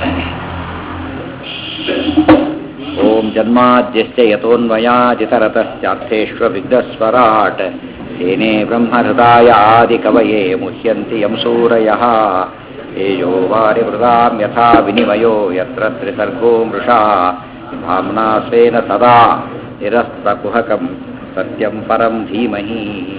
ಓಂ ಜನ್ಮಾದ್ಯಸ್ಯ ಯತೋನ್ಮಯಾಜಿತರತಶ್ಚಾರ್ಥೇष्वविघ्नस्वराट् तेने ब्रह्महृदाय आदिकवये मुह्यन्ति यं सूरयः तेजो वारिवृदां यथा विनिमयो यत्र त्रिसर्गो मृषा भाम्ना स्वेन सदा निरस्तकुहकं सत्यं परं धीमहि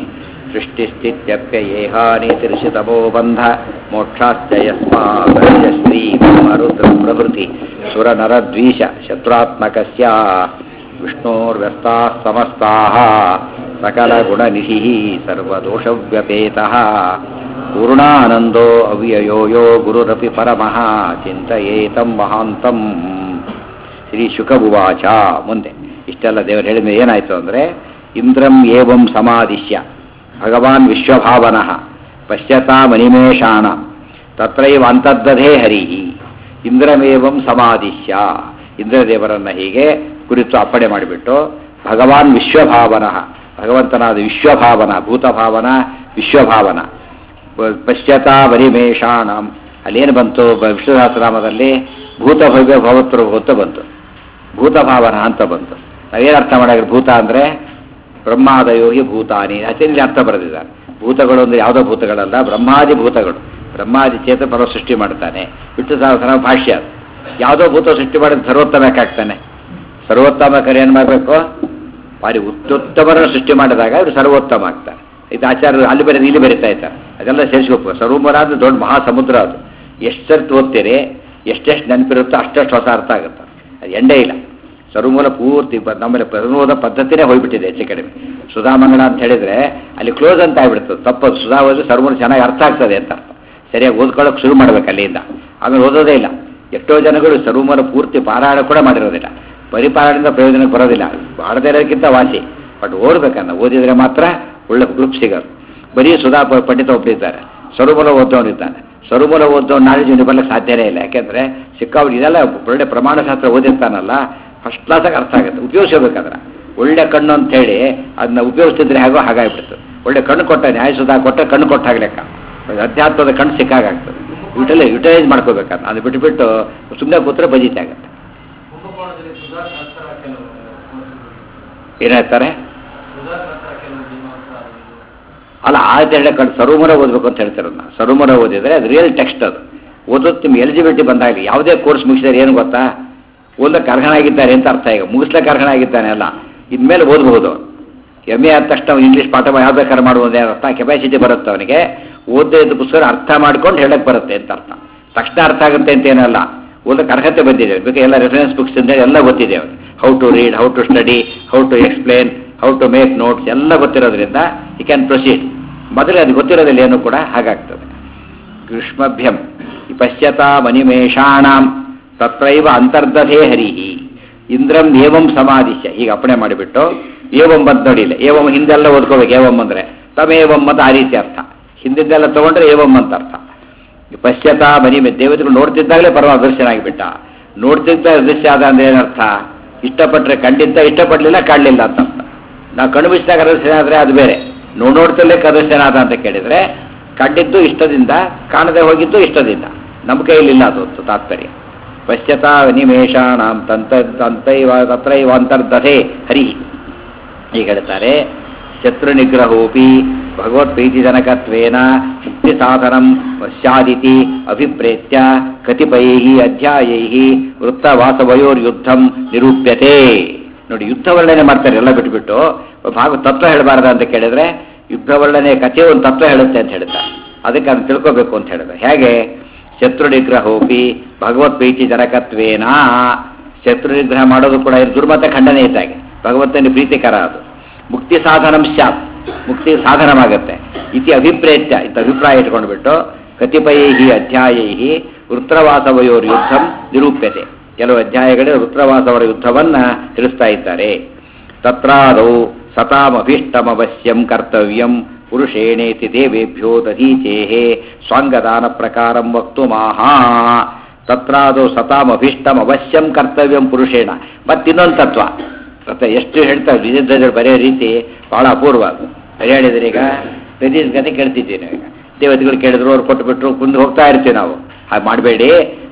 सृष्टिस्थित्यप्ययेहानितिर्षितमो बन्ध मोक्षाश्च यस्मात् श्रीमरुद्रप्रभृति सुरनरद्वीष शत्रुत्मकस्य विष्णोर्व्यस्ताः समस्ताः सकलगुणनिधिः सर्वदोषव्यपेतः पूर्णानन्दो अव्ययो यो गुरुरपि परमः ಚಿಂತಯೇತಂ ಮಹಾಂತಂ ಶ್ರೀ ಶುಕಭುವಾಚ ಮುಂದೆ ಇಷ್ಟೆಲ್ಲ ದೇವರು ಹೇಳಿದ ಏನಾಯಿತು ಅಂದರೆ ಇಂದ್ರಂ ಏವಂ ಸಮಾದಿಶ್ಯ ಭಗವಾನ್ ವಿಶ್ವಭಾವನಃ ಪಶ್ಯತಾ ಮನಿಮೇಷಾಣ ತತ್ರೈವ ಅಂತರ್ದಧೇ ಹರಿ ಇಂದ್ರಮೇವಂ ಸಮಾದಿಶ್ಯ ಇಂದ್ರದೇವರನ್ನ ಹೀಗೆ ಕುರಿತು ಅಪ್ಪಣೆ ಮಾಡಿಬಿಟ್ಟು ಭಗವಾನ್ ವಿಶ್ವಭಾವನಃ ಭಗವಂತನಾದ ವಿಶ್ವಭಾವನ ಭೂತಭಾವನ ವಿಶ್ವಭಾವನ ಪಶ್ಯತಾ ಮನಿಮೇಷಾಣಂ ಅಲ್ಲೇನು ಬಂತು ಬ- ವಿಷ್ಣು ಸಹಸ್ರನಾಮದಲ್ಲಿ ಭೂತಭವ್ಯ ಭವತ್ರು ಅಂತ ಬಂತು ಭೂತಭಾವನ ಅಂತ ಬಂತು ನಾವೇನು ಅರ್ಥ ಮಾಡಿದ್ರೆ ಭೂತ ಅಂದರೆ ಬ್ರಹ್ಮಾದಯೋಗಿ ಭೂತಾನಿ ಅಚಲಿ ಅರ್ಥ ಬರೆದಿದ್ದಾರೆ ಭೂತಗಳು ಅಂದರೆ ಯಾವುದೋ ಭೂತಗಳಲ್ಲ ಬ್ರಹ್ಮಾದಿ ಭೂತಗಳು ಬ್ರಹ್ಮಾದಿ ಚೇತ ಪರ ಸೃಷ್ಟಿ ಮಾಡ್ತಾನೆ ವಿಷ್ಣು ಸಹಸ್ರ ಭಾಷ್ಯ ಅದು. ಯಾವುದೋ ಭೂತ ಸೃಷ್ಟಿ ಮಾಡಿದ ಸರ್ವೋತ್ತಮ ಯಾಕಾಗ್ತಾನೆ ಸರ್ವೋತ್ತಮ ಕರೆ ಏನು ಮಾಡಬೇಕು ಭಾರಿ ಉತ್ತುತ್ತಮರನ್ನು ಸೃಷ್ಟಿ ಮಾಡಿದಾಗ ಇವರು ಸರ್ವೋತ್ತಮ ಆಗ್ತಾರೆ ಇದು ಆಚಾರ್ಯರು ಅಲ್ಲಿ ಬರೀ ಇಲ್ಲಿ ಬರೀತಾ ಇದ್ದಾರೆ ಅದೆಲ್ಲ ಸೇರಿಸ್ಬೇಕು ಸರ್ವಮರ ಅಂದ್ರೆ ದೊಡ್ಡ ಮಹಾಸಮುದ್ರ ಅದು ಎಷ್ಟು ಸರ್ತಿ ಓದ್ತೀರಿ ಎಷ್ಟೆಷ್ಟು ನೆನಪಿರುತ್ತೋ ಅಷ್ಟಷ್ಟು ಹೊಸ ಅರ್ಥ ಆಗುತ್ತೆ ಅದು ಎಂಡೇ ಇಲ್ಲ ಸರ್ವಮೂಲ ಪೂರ್ತಿ ಬ- ನಮ್ಮಲ್ಲಿ ಪ್ರತಿರೋಧ ಪದ್ಧತಿನೇ ಹೋಗ್ಬಿಟ್ಟಿದೆ ಹೆಚ್ಚು ಕಡಿಮೆ ಸುಧಾಮಂಗಳ ಅಂತ ಹೇಳಿದ್ರೆ ಅಲ್ಲಿ ಕ್ಲೋಸ್ ಅಂತ ಆಗ್ಬಿಡ್ತದೆ ತಪ್ಪದು ಸುಧಾ ಓದಿದ್ರೆ ಸರ್ವಮೂಲ ಚೆನ್ನಾಗಿ ಅರ್ಥ ಆಗ್ತದೆ ಅಂತ ಅರ್ಥ ಸರಿಯಾಗಿ ಓದ್ಕೊಳ್ಳೋಕೆ ಶುರು ಮಾಡ್ಬೇಕು ಅಲ್ಲಿಂದ ಆಮೇಲೆ ಓದೋದೇ ಇಲ್ಲ ಎಷ್ಟೋ ಜನಗಳು ಸರ್ವಮೂಲ ಪೂರ್ತಿ ಪಾರಾಯಣ ಕೂಡ ಮಾಡಿರೋದಿಲ್ಲ ಪರಿಪಾಲನೆಯಿಂದ ಪ್ರಯೋಜನಕ್ಕೆ ಬರೋದಿಲ್ಲ ಮಾಡದೇ ಇರೋದಕ್ಕಿಂತ ವಾಸಿ ಬಟ್ ಓದ್ಬೇಕನ್ನ ಓದಿದ್ರೆ ಮಾತ್ರ ಒಳ್ಳೆ ಗ್ರೂಪ್ ಸಿಗೋದು ಬರೀ ಸುಧಾ ಪ- ಪಂಡಿತ ಒಬ್ಬರಿದ್ದಾರೆ ಸರ್ವಮೂಲ ಓದೋನಿದ್ದಾನೆ ಸರ್ವಮೂಲ ಓದೋನು ನಾಲೆಜ್ ಇವನು ಬರ್ಲಿಕ್ಕೆ ಸಾಧ್ಯನೇ ಇಲ್ಲ ಯಾಕೆಂದ್ರೆ ಸಿಕ್ಕಾಬಿಟ್ಟು ಇದೆಲ್ಲ ಒಳ್ಳೆ ಪ್ರಮಾಣ ಶಾಸ್ತ್ರ ಓದಿರ್ತಾನಲ್ಲ ಫಸ್ಟ್ ಕ್ಲಾಸಾಗಿ ಅರ್ಥ ಆಗುತ್ತೆ ಉಪಯೋಗಿಸಬೇಕಾದ್ರೆ ಒಳ್ಳೆ ಕಣ್ಣು ಅಂತ ಹೇಳಿ ಅದನ್ನ ಉಪಯೋಗಿಸ್ತಿದ್ರೆ ಹೇಗೋ ಹಾಗಾಗ್ಬಿಡ್ತು ಒಳ್ಳೆ ಕಣ್ಣು ಕೊಟ್ಟ ನ್ಯಾಯ ಸುಧಾ ಕೊಟ್ಟ ಕಣ್ಣು ಕೊಟ್ಟ ಲೆಕ್ಕ ಅಧ್ಯಾತ್ಮದ ಕಣ್ಣು ಸಿಕ್ಕಾಗ್ತದೆ ಯುಟಿಲೈಸ್ ಯುಟಿಲೈಸ್ ಮಾಡ್ಕೋಬೇಕಂತ ಅದು ಬಿಟ್ಬಿಟ್ಟು ಸುಮ್ಮನೆ ಕೂತ್ರೆ ಬಜೀತಿ ಆಗುತ್ತೆ ಕುಂಭಕೋಣದಲ್ಲಿ ಸುಧಾಕರ್ತರ ಕೆಲವು ಏನು ಹೇಳ್ತಾರೆ ಸುಧಾಕರ್ತರ ಕೆಲವು ಮೀಮಾಂಸಾ ಇದು. ಅಲ್ಲ ಆ ಹೇಳಿ ಕಣ್ಣು ಸರ್ವಮರ ಓದಬೇಕು ಅಂತ ಹೇಳ್ತಾರೆ ಅದನ್ನ ಸರ್ವಮರ ಓದಿದ್ರೆ ಅದು ರಿಯಲ್ ಟೆಕ್ಸ್ಟ್ ಅದು ಓದೋದು ನಿಮ್ಗೆ ಎಲಿಜಿಬಿಲಿಟಿ ಬಂದಾಗ ಯಾವುದೇ ಕೋರ್ಸ್ ಮುಗಿಸಿದ್ರೆ ಏನು ಗೊತ್ತಾ ಓದಕ್ಕೆ ಅರ್ಹನಾಗಿದ್ದಾರೆ ಅಂತ ಅರ್ಥ ಈಗ ಮುಗಿಸ್ಲಿಕ್ಕೆ ಅರ್ಹನಾಗಿದ್ದಾನೆ ಅಲ್ಲ ಇನ್ಮೇಲೆ ಓದಬಹುದು ಎಮ್ ಎ ಆದ ತಕ್ಷಣ ಅವ್ನು ಇಂಗ್ಲೀಷ್ ಪಾಠ ಯಾವ ಬೇಕಾದ್ರೆ ಮಾಡುವುದು ಅರ್ಥ ಕೆಪಾಸಿಟಿ ಬರುತ್ತೆ ಅವನಿಗೆ ಓದದೇ ಇದ್ದ ಪುಸ್ತಕ ಅರ್ಥ ಮಾಡ್ಕೊಂಡು ಹೇಳಕ್ ಬರುತ್ತೆ ಅಂತ ಅರ್ಥ ತಕ್ಷಣ ಅರ್ಥ ಆಗುತ್ತೆ ಅಂತ ಏನಲ್ಲ ಓದಕ್ಕೆ ಅರ್ಹತೆ ಬಂದಿದೆ ಬೇಕಾದ್ರೆ ಎಲ್ಲ ರೆಫರೆನ್ಸ್ ಬುಕ್ಸ್ ಅಂತ ಎಲ್ಲ ಗೊತ್ತಿದೆ ಅವ್ರಿಗೆ how to read how to study how to explain how to make notes ಎಲ್ಲ ಗೊತ್ತಿರೋದ್ರಿಂದ ಈ ಕ್ಯಾನ್ ಪ್ರೊಸೀಡ್ ಮೊದಲೇ ಅದು ಗೊತ್ತಿರೋದಿಲ್ಲ ಏನು ಕೂಡ ಹಾಗಾಗ್ತದೆ ಗ್ರೀಷ್ಮಭ್ಯಂ ಪಶ್ಯತಾ ಮನಿಮೇಷಾಣಾಂ ತತ್ರೈವ ಅಂತರ್ದಧೇ ಹರಿಹಿ ಇಂದ್ರಂ ಏವಂ ಸಮಾಧಿಶ್ಯ ಈಗ ಅಪ್ಪಣೆ ಮಾಡಿಬಿಟ್ಟು ಏವಂ ಬಂತ ನೋಡಿಲ್ಲ ಏವಂ ಹಿಂದೆಲ್ಲ ಓದ್ಕೋಬೇಕು ಏವಂ ಅಂದ್ರೆ ತಮೇವಂ ಅಂತ ಆ ರೀತಿ ಅರ್ಥ ಹಿಂದಿದ್ದೆಲ್ಲ ತಗೊಂಡ್ರೆ ಏವಂ ಅಂತ ಅರ್ಥ ಪಶ್ಯತಾ ಮನಿ ದೇವತೆಗಳು ನೋಡ್ತಿದ್ದಾಗಲೇ ಪರಮ ಅದೃಶ್ಯನಾಗಿಬಿಟ್ಟ ನೋಡ್ತಿದ್ದ ಅದೃಶ್ಯ ಆದ ಅಂದ್ರೆ ಏನರ್ಥ ಇಷ್ಟಪಟ್ಟರೆ ಕಂಡಿದ್ದ ಇಷ್ಟಪಡಲಿಲ್ಲ ಕಾಣಲಿಲ್ಲ ಅಂತ ಅರ್ಥ ನಾವು ಕಣ್ಣು ಬಿಚ್ಚಿದಾಗ ಅದೃಶ್ಯ ಆದರೆ ಅದು ಬೇರೆ ನೋಡ್ ನೋಡ್ತಲೇ ಅದೃಶ್ಯನಾದ ಅಂತ ಕೇಳಿದ್ರೆ ಕಂಡಿದ್ದು ಇಷ್ಟದಿಂದ ಕಾಣದೆ ಹೋಗಿದ್ದು ಇಷ್ಟದಿಂದ ನಮ್ಮ ಕೈಯಲ್ಲಿಲ್ಲ ಅದು ಅಂತ ತಾತ್ಪರ್ಯ ಪಶ್ಯತಾ ನಿಮೇಷಾಣಾಂ ತಂತ ತಂತೈವ ತತ್ರೈವ ಅಂತರ್ದಧೆ ಹರಿ ಈಗ ಹೇಳ್ತಾರೆ ಶತ್ರು ನಿಗ್ರಹೋಪಿ ಭಗವತ್ ಪ್ರೀತಿಜನಕತ್ವೇನ ಮುಕ್ತಿ ಸಾಧನಂ ಸ್ಯಾದಿತಿ ಅಭಿಪ್ರೇತ್ಯ ಕತಿಪಯೈ ಅಧ್ಯಾಯೈ ವೃತ್ತವಾಸವಯೋರ್ಯುದ್ಧಂ ನಿರೂಪ್ಯತೆ ನೋಡಿ ಯುದ್ಧ ವರ್ಣನೆ ಮಾಡ್ತಾರೆ ಎಲ್ಲ ಬಿಟ್ಬಿಟ್ಟು ಭಾಗ ತತ್ವ ಹೇಳಬಾರ್ದ ಅಂತ ಕೇಳಿದ್ರೆ ಯುದ್ಧ ವರ್ಣನೆ ಕಥೆ ಒಂದು ತತ್ವ ಹೇಳುತ್ತೆ ಅಂತ ಹೇಳ್ತಾರೆ ಅದಕ್ಕೆ ಅದನ್ನು ತಿಳ್ಕೋಬೇಕು ಅಂತ ಹೇಳಿದ್ರೆ ಹೇಗೆ ಶತ್ರು ನಿಗ್ರಹೋಪಿ ಭಗವತ್ ಪ್ರೀತಿ ಜನಕತ್ವೇನ ಶತ್ರು ನಿಗ್ರಹ ಮಾಡೋದು ಕೂಡ ಇದು ದುರ್ಮತ ಖಂಡನೆ ಇದ್ದಾಗೆ ಭಗವಂತನ ಪ್ರೀತಿಕರ ಅದು ಮುಕ್ತಿ ಸಾಧನಂ ಸ್ಯಾತ್ ಮುಕ್ತಿ ಸಾಧನವಾಗುತ್ತೆ ಇತಿ ಅಭಿಪ್ರೇತ್ಯ ಇತ್ತು ಅಭಿಪ್ರಾಯ ಇಟ್ಕೊಂಡ್ಬಿಟ್ಟು ಕತಿಪಯೈ ಅಧ್ಯಾಯೈ ವೃತ್ರವಾಸವಯೋರ್ ಯುದ್ಧಂ ನಿರೂಪ್ಯತೆ ಕೆಲವು ಅಧ್ಯಾಯಗಳಲ್ಲಿ ವೃತ್ರವಾಸವರ ಯುದ್ಧವನ್ನ ತಿಳಿಸ್ತಾ ಇದ್ದಾರೆ ತತ್ರಾದೌ ಸತಾಮಭೀಷ್ಟಮವಶ್ಯಂ ಕರ್ತವ್ಯಂ ಪುರುಷೇಣೇತಿ ದೇವೇಭ್ಯೋ ದಧೀಚೇಹೇ ಸ್ವಾಂಗದಾನ ಪ್ರಕಾರಂ ವಕ್ತುಮಾಹ ತತ್ರಾದೌ ಸತಾಮಭೀಷ್ಟಂ ಅವಶ್ಯಂ ಕರ್ತವ್ಯಂ ಪುರುಷೇಣ ಮತ್ತಿನ್ನೊಂದು ತತ್ವ ಮತ್ತೆ ಎಷ್ಟು ಹೇಳ್ತಾರೆ ವಿಜಯಧ್ವಜರು ಬರೆಯೋ ರೀತಿ ಬಹಳ ಅಪೂರ್ವ ಅದು ಬರೀ ಹೇಳಿದ್ರೆ ಈಗ ಪ್ರತಿಸ್ ಕತೆ ಕೇಳ್ತಿದ್ದೀವಿ ನಾವು ಈಗ ದೇವತೆಗಳು ಕೇಳಿದ್ರು ಅವ್ರು ಕೊಟ್ಟುಬಿಟ್ರು ಮುಂದೆ ಹೋಗ್ತಾ ಇರ್ತೀವಿ ನಾವು ಹಾಗೆ ಮಾಡಬೇಡಿ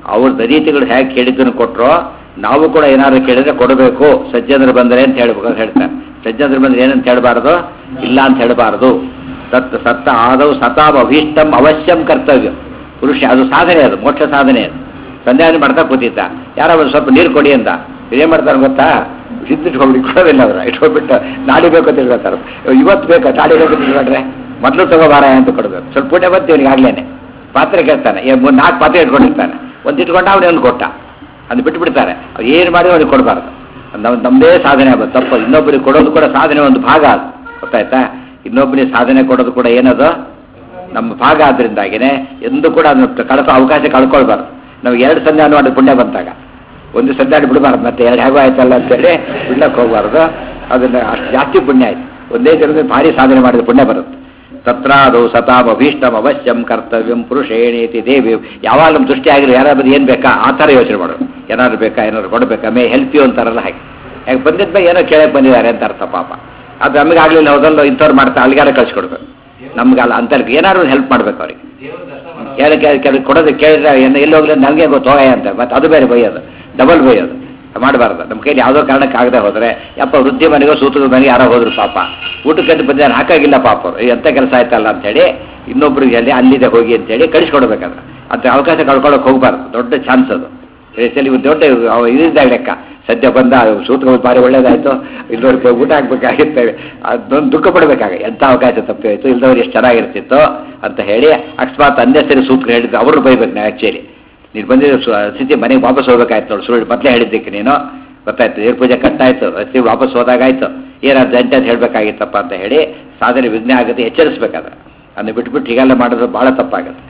ಅವ್ರ ದರೀತಿಗಳು ಹೇಗೆ ಕೇಳಿದ್ದನ್ನು ಕೊಟ್ಟರೋ ನಾವು ಕೂಡ ಏನಾದ್ರು ಕೇಳಿದ್ರೆ ಕೊಡಬೇಕು ಸಜ್ಜನರು ಬಂದರೆ ಅಂತ ಹೇಳ್ಬೇಕು ಅಂತ ಹೇಳ್ತಾರೆ ಸಜ್ಜನರು ಬಂದ್ರೆ ಏನಂತ ಹೇಳಬಾರ್ದು ಇಲ್ಲ ಅಂತ ಹೇಳಬಾರ್ದು ಸತ್ ಸತ್ತ ಆದವು ಸತಾಂ ಅಭೀಷ್ಟಂ ಅವಶ್ಯಂ ಕರ್ತವ್ಯ ಪುರುಷ ಅದು ಸಾಧನೆ ಅದು ಮೋಕ್ಷ ಸಾಧನೆ ಅದು ಸಂಧ್ಯಾವನೆ ಮಾಡ್ತಾ ಕೂತಿದ್ದ ಯಾರೋ ಒಂದು ಸ್ವಲ್ಪ ನೀರು ಕೊಡಿ ಅಂತ ಏನ್ ಮಾಡ್ತಾರೆ ಗೊತ್ತಾ ಸಿದ್ದಿಟ್ಕೊಂಡು ಕೊಡೋದಿಲ್ಲ ಅವ್ರು ಇಟ್ಕೊಂಡ್ಬಿಟ್ಟು ನಾಳೆ ಬೇಕು ಅಂತ ಹೇಳ್ತಾರೆ ಇವತ್ತು ಬೇಕಾ ನಾಳೆ ಬೇಕು ಅಂತ ಹೇಳ್ಬಿಟ್ರೆ ಮೊದಲು ತಗೋಬಾರ ಅಂತ ಕೊಡಬೇಕು ಸ್ವಲ್ಪ ಪುಣ್ಯ ಬಂತು ಇವನಿಗೆ ಆಗ್ಲೇನೆ ಪಾತ್ರೆ ಕೇಳ್ತಾನೆ ಏ, ಮೂರ್ ನಾಲ್ಕು ಪಾತ್ರೆ ಇಟ್ಕೊಂಡಿರ್ತಾನೆ ಒಂದು ಇಟ್ಕೊಂಡ ಅವನೇ ಒಂದು ಕೊಟ್ಟ ಅದು ಬಿಟ್ಟು ಬಿಡ್ತಾರೆ ಅವ್ರು ಏನು ಮಾಡಿ ಅವ್ನಿಗೆ ಕೊಡಬಾರ್ದು ನಮ್ಮ ನಮ್ಮದೇ ಸಾಧನೆ ಆಗೋದು ತಪ್ಪು ಇನ್ನೊಬ್ಬರಿಗೆ ಕೊಡೋದು ಕೂಡ ಸಾಧನೆ ಒಂದು ಭಾಗ ಅದು ಗೊತ್ತಾಯ್ತಾ ಇನ್ನೊಬ್ಬರಿಗೆ ಸಾಧನೆ ಕೊಡೋದು ಕೂಡ ಏನದು ನಮ್ಮ ಭಾಗ ಆದ್ರಿಂದಾಗಿನೇ ಎಂದು ಕೂಡ ಅದನ್ನ ಕಳ್ಕೊ ಅವಕಾಶ ಕಳ್ಕೊಳ್ಬಾರ್ದು ನಮ್ಗೆ ಎರಡು ಸಂಧಾನ ಮಾಡಿ ಪುಣ್ಯ ಬಂತಾಗ ಒಂದು ಸಂಧಾನ ಬಿಡಬಾರ್ದು ಮತ್ತೆ ಎರಡು ಹೇಗೋ ಆಯ್ತಲ್ಲ ಅಂತೇಳಿ ಬಿಡ್ಲಕ್ಕೆ ಹೋಗ್ಬಾರ್ದು ಅದನ್ನ ಅಷ್ಟು ಜಾಸ್ತಿ ಪುಣ್ಯ ಆಯ್ತು ಒಂದೇ ಜನದಲ್ಲಿ ಭಾರಿ ಸಾಧನೆ ಮಾಡಿದ ಪುಣ್ಯ ಬರುತ್ತೆ ತತ್ರಾದು ಸತಾಂ ಅಭೀಷ್ಟಂ ಅವಶ್ಯಂ ಕರ್ತವ್ಯಂ ಪುರುಷೇಣೇತಿ ದೇವಿ ಯಾವಾಗ ನಮ್ಮ ದೃಷ್ಟಿ ಆಗಿರೋ ಯಾರಾದ್ರೂ ಏನು ಬೇಕಾ ಆ ಥರ ಯೋಚನೆ ಮಾಡೋದು ಏನಾದ್ರು ಬೇಕಾ ಏನಾದ್ರು ಕೊಡಬೇಕಾ ಮೇ ಹೆಲ್ಪ್ ಯು ಅಂತಾರಲ್ಲ ಹಾಗೆ ಯಾಕೆ ಬಂದಿದ್ದ ಏನೋ ಕೇಳಕ್ಕೆ ಬಂದಿದ್ದಾರೆ ಅಂತ ಅರ್ಥ ಪಾಪ ಅದು ನಮಗೆ ಆಗಲಿಲ್ಲ ಹೋದಲ್ಲ ಇಂಥವ್ರು ಮಾಡ್ತಾ ಅಲ್ಲಿಗಾರ ಕಳ್ಸಿಕೊಡ್ಬೇಕು ನಮ್ಗಲ್ಲ ಅಂತ ಏನಾದ್ರು ಹೆಲ್ಪ್ ಮಾಡ್ಬೇಕು ಅವ್ರಿಗೆ ದೇವ್ರ ದರ್ಶನ ಮಾಡೋ ಕೇಳಕ್ಕೆ ಕೆಲವು ಕೊಡೋದು ಕೇಳಿದ್ರೆ ಏನು ಎಲ್ಲಿ ಹೋಗ್ಲಿ ನಮಗೆ ಗೊತ್ತು ಹೋಗ ಅಂತ ಮತ್ತೆ ಅದು ಬೇರೆ ಬೈಯೋದು ಡಬಲ್ ಬೈಯೋದು ಮಾಡಬಾರ್ದು ನಮ್ಮ ಕೈಲಿ ಯಾವುದೋ ಕಾರಣಕ್ಕೆ ಆಗದೆ ಹೋದ್ರೆ ಯಪ್ಪ ವೃದ್ಧಿ ಮನೆಗೋ ಸೂತದ ಮನೆಗೆ ಯಾರೋ ಹೋದ್ರು ಪಾಪ ಊಟಕ್ಕೆ ಅಂತ ಬಂದಿದ್ದಾರೆ ಹಾಕಾಗಿಲ್ಲ ಪಾಪ ಅವರು ಎಂಥ ಕೆಲಸ ಆಯ್ತಲ್ಲ ಅಂತೇಳಿ ಇನ್ನೊಬ್ರಿಗೆ ಅಲ್ಲಿ ಅಲ್ಲಿದೆ ಹೋಗಿ ಅಂತೇಳಿ ಕಳಿಸ್ಕೊಡ್ಬೇಕಾದ್ರೆ ಅಂತ ಅವಕಾಶ ಕಳ್ಕೊಳ್ಳೋಕೆ ಹೋಗ್ಬಾರ್ದು ದೊಡ್ಡ ಚಾನ್ಸ್ ಅದು ಸರಿ ಇವು ದೊಡ್ಡ ಅವ ಇದಿದ್ದಾಗ ಲೆಕ್ಕ ಸದ್ಯ ಬಂದ ಸೂತ್ರ ಭಾರಿ ಒಳ್ಳೇದಾಯ್ತು ಇಲ್ಲದವ್ರಿಗೆ ಊಟ ಹಾಕ್ಬೇಕಾಗಿರ್ತೇವೆ ಅದೊಂದು ದುಃಖ ಪಡಬೇಕಾಗ ಎಂಥ ಅವಕಾಶ ತಪ್ಪಿ ಹೋಯ್ತು ಇಲ್ದವ್ರು ಎಷ್ಟು ಚೆನ್ನಾಗಿರ್ತಿತ್ತು ಅಂತ ಹೇಳಿ ಅಕಸ್ಮಾತ್ ಅಂದೇ ಸರಿ ಸೂತ್ರ ಹೇಳಿದ್ರು ಅವರು ಬೈಬೇಕು ನಾವು ಆ್ಯಕ್ಚುಲಿ ನೀನು ಬಂದಿದ್ದ ಸ್ಥಿತಿ ಮನೆಗೆ ವಾಪಸ್ ಹೋಗ್ಬೇಕಾಯ್ತು ನೋಡಿ ಸುಳ್ಳು ಮೊದಲೇ ಹೇಳಿದ್ದಕ್ಕೆ ನೀನು ಗೊತ್ತಾಯ್ತು ದೇವ್ರ ಪೂಜೆ ಕಟ್ಟಾಯ್ತು ಅತಿ ವಾಪಸ್ ಹೋದಾಗಾಯ್ತು ಏನಾದ್ರು ಜಂಟೆ ಅಂತ ಹೇಳಬೇಕಾಗಿತ್ತಪ್ಪ ಅಂತ ಹೇಳಿ ಸಾಧನೆ ವಿಘ್ನ ಆಗುತ್ತೆ ಎಚ್ಚರಿಸ್ಬೇಕಾದ್ರೆ ಅದನ್ನ ಬಿಟ್ಬಿಟ್ಟು ಹೀಗೆಲ್ಲ ಮಾಡೋದು ಭಾಳ ತಪ್ಪಾಗುತ್ತೆ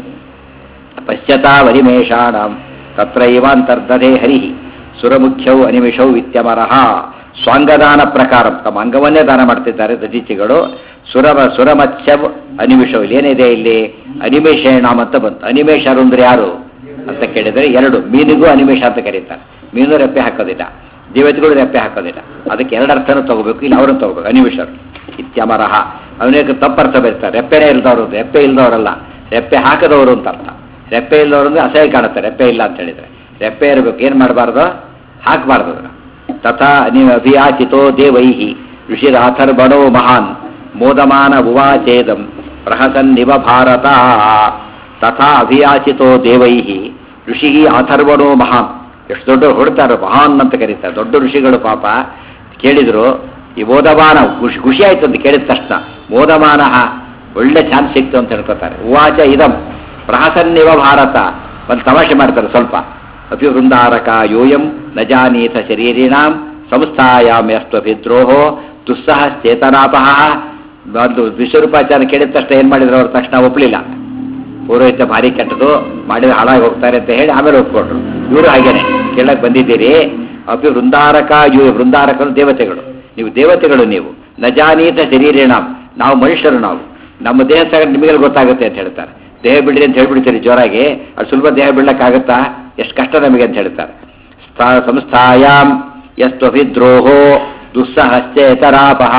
ಪಶ್ಚಾತ್ತಾವರಿಮೇಷಾಣಂ ತತ್ರೈವಾಂತರ್ಧರೆ ಹರಿ ಸುರಮುಖ್ಯೌ ಅನಿಮಿಷೌ ವಿತ್ಯಮರಃ ಸ್ವಾಂಗದಾನ ಪ್ರಕಾರ ತಮ್ಮ ಅಂಗವನ್ನೇ ದಾನ ಮಾಡ್ತಿದ್ದಾರೆ ದದೀಚಿಗಳು ಸುರಮ ಸುರಮತ್ಸ್ಯವ್ ಅನಿಮಿಷವು ಇಲ್ಲಿ ಏನಿದೆ ಇಲ್ಲಿ ಅನಿಮೇಷೇಣಾಮ್ ಅಂತ ಬಂತು ಅನಿಮೇಷರು ಅಂದ್ರೆ ಯಾರು ಅಂತ ಕೇಳಿದರೆ ಎರಡು ಮೀನಿಗೂ ಅನಿಮೇಷ ಅಂತ ಕರೀತಾರೆ ಮೀನು ರೆಪ್ಪೆ ಹಾಕೋದಿಲ್ಲ ದೇವತೆಗಳು ರೆಪ್ಪೆ ಹಾಕೋದಿಲ್ಲ ಅದಕ್ಕೆ ಎರಡು ಅರ್ಥನೂ ತಗೋಬೇಕು ಇಲ್ಲ ಅವರನ್ನು ತಗೋಬೇಕು ಅನಿಮಿಷರು ಇತ್ಯಮರಹ ಅವನಿಗೆ ತಪ್ಪರ್ಥ ಬರೀತಾರೆ ರೆಪ್ಪೆನೇ ಇಲ್ದವರು ರೆಪ್ಪೆ ಇಲ್ದವರಲ್ಲ ರೆಪ್ಪೆ ಹಾಕದವರು ಅಂತ ಅರ್ಥ ರೆಪ್ಪೆ ಇಲ್ದವರು ಅಂದ್ರೆ ಅಸಹ್ಯ ಕಾಣುತ್ತೆ ರೆಪ್ಪೆ ಇಲ್ಲ ಅಂತ ಹೇಳಿದ್ರೆ ರೆಪ್ಪೆ ಇರಬೇಕು ಏನು ಮಾಡಬಾರ್ದು ಹಾಕಬಾರ್ದು ಅದನ್ನ ತಥಾ ನೀವು ಅಭಿಯಾಚಿತೋ ದೇವೈಹಿ ಋಷಿರಾಥರ್ಬಣೋ ಮಹಾನ್ ಮೋದಮಾನ ಉವಾಚೇದಂ ಪ್ರಹಸನ್ನಿವ ಭಾರತ ತಥಾ ಅಭಿಯಾಚಿತೋ ದೇವೈಹಿ ಋಷಿ ಅಥರ್ವಣೋ ಮಹಾನ್ ಎಷ್ಟು ದೊಡ್ಡ ಹೊಡ್ತಾರೆ ಮಹಾನ್ ಅಂತ ಕರೀತಾರೆ ದೊಡ್ಡ ಋಷಿಗಳು ಪಾಪ ಕೇಳಿದ್ರು ಈ ಮೋದಮಾನ ಖುಷಿ ಖುಷಿ ಆಯ್ತು ಅಂತ ಕೇಳಿದ ತಕ್ಷಣ ಮೋದಮಾನ ಒಳ್ಳೆ ಚಾನ್ಸ್ ಸಿಕ್ತು ಅಂತ ಹೇಳ್ಕೊತಾರೆ ಉವಾಚ ಇದಂ ಪ್ರಹಸನ್ನಿವ ಭಾರತ ಒಂದು ತಮಾಷೆ ಮಾಡ್ತಾರೆ ಸ್ವಲ್ಪ ಅಪಿ ವೃಂದಾರಕ ಯೋಯಂ ನ ಜಾನೀತ ಶರೀರಿಣಾಂ ಸಂಸ್ಥಾಯಾಮ್ ಯಸ್ತ್ವಭಿದ್ರೋಹೋ ದುಸ್ಸಹ ಚೇತನಾಪಹ ಒಂದು ವಿಶ್ವರೂಪಾಚಾರ ಕೇಳಿದ ತಕ್ಷಣ ಏನು ಮಾಡಿದ್ರು ಅವ್ರು ತಕ್ಷಣ ಒಪ್ಪಲಿಲ್ಲ ಪೌರೋಹಿತ್ಯ ಭಾರಿ ಕೆಟ್ಟದು ಮಾಡಿದ್ರೆ ಹಾಳಾಗಿ ಹೋಗ್ತಾರೆ ಅಂತ ಹೇಳಿ ಆಮೇಲೆ ಒಪ್ಕೊಂಡ್ರು ಇವರು ಹಾಗೇನೆ ಕೇಳಕ್ ಬಂದಿದ್ದೀರಿ ಅಪಿ ವೃಂದಾರಕ ಯು ವೃಂದಾರಕರು ದೇವತೆಗಳು ನೀವು ದೇವತೆಗಳು ನೀವು ನಜಾನೀತ ಶರೀರೇಣ ನಾವು ಮನುಷ್ಯರು ನಾವು ನಮ್ಮ ದೇಹ ತಗ ನಿಮಗೆ ಗೊತ್ತಾಗುತ್ತೆ ಅಂತ ಹೇಳ್ತಾರೆ ದೇಹ ಬಿಡ್ರಿ ಅಂತ ಹೇಳ್ಬಿಡ್ತೀರಿ ಜೋರಾಗಿ ಅದು ಸುಲಭ ದೇಹ ಬಿಡ್ಲಕ್ಕಾಗತ್ತಾ ಎಷ್ಟು ಕಷ್ಟ ನಮಗೆ ಅಂತ ಹೇಳ್ತಾರೆ ಸ್ಥಾ- ಸಂಸ್ಥಾಯಾಮ್ ಯಸ್ತ್ವಭಿದ್ರೋಹೋ ದುಸ್ಸಹಶ್ಚೇತರಾಪಹ